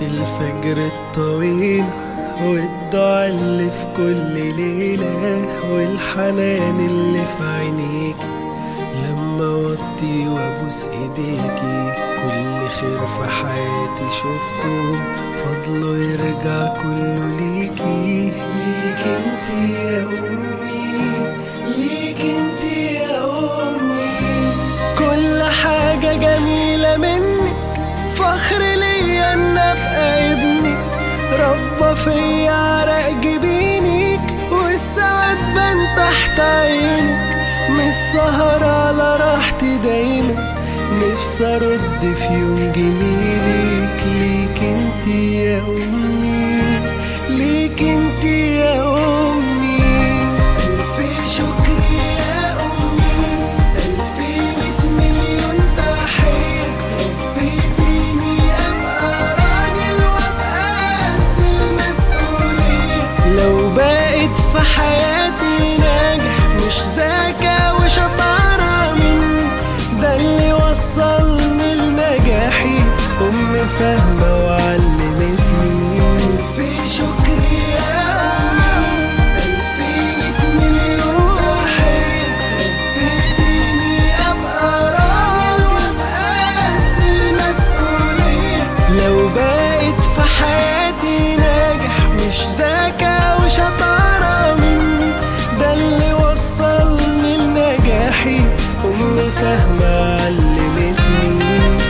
الفجر الطويل والدعاء اللي في كل ليلة والحنان اللي في عينيك لما وطي وابوس ايديكي كل خير في حياتي شفته فضله يرجع كله ليكي ليك انت يا امي ليك انت يا امي كل حاجة جميلة منك فخر ليا ان ابقى ابنك ربى فيا عرق جبينك والسواد بان تحت عينك مش سهر على راحتي دايما نفسي ارد في يوم جميلك ليك انت يا امي ليك انت يا امي الف شكر يا امي الف ميت مليون تحيه ربيتيني ابقى راجل وابقى قد المسؤوليه لو بقيت في حياتي ناجح مش ذكاء وشطارة مني ده اللي وصلني لنجاحي أمي فاهمة وعلمتني في شكري يا أمي ألف ميت مليون تحية ربيتيني أبقى راجل وأبقى قد المسؤولية لو بقيت في حياتي ناجح مش ذكاء وشطارة مني ده اللي وصلني لنجاحي أمي فاهمة علمتني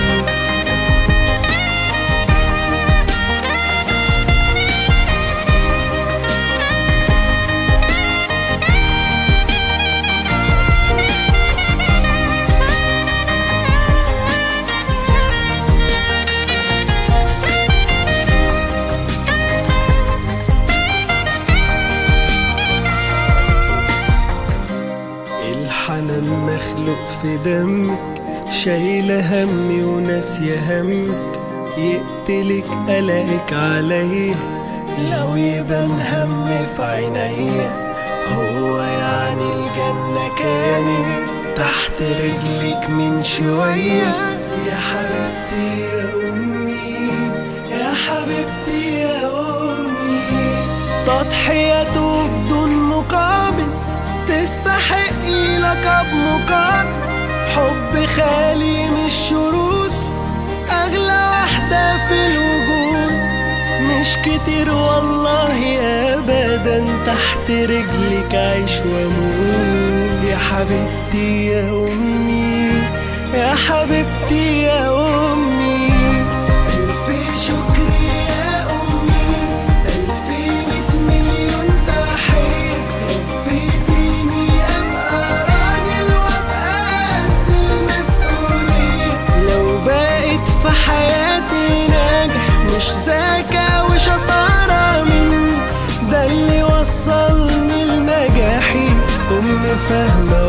الحنان مخلوق في دمك شايلة همي وناسية همك يقتلك قلقك عليا لو يبان همي في عينيا هو يعني الجنة كانت تحت رجلك من شوية يا حبيبتي يا أمي يا حبيبتي يا أمي تضحية بدون مقابل تستحقي لقب مقابل حب خالي من الشروط أغلى واحدة في الوجود مش كتير والله أبدا تحت رجلك عيش واموت يا حبيبتي يا أمي يا حبيبتي يا أمي ألف شكر يا أمي ألف ميت مليون تحية ربيتيني أبقى راجل وأبقى قد المسؤولية لو بقيت في حياتي ناجح مش ذكاء وشطارة مني ده اللي وصلني لنجاحي أمي فاهمة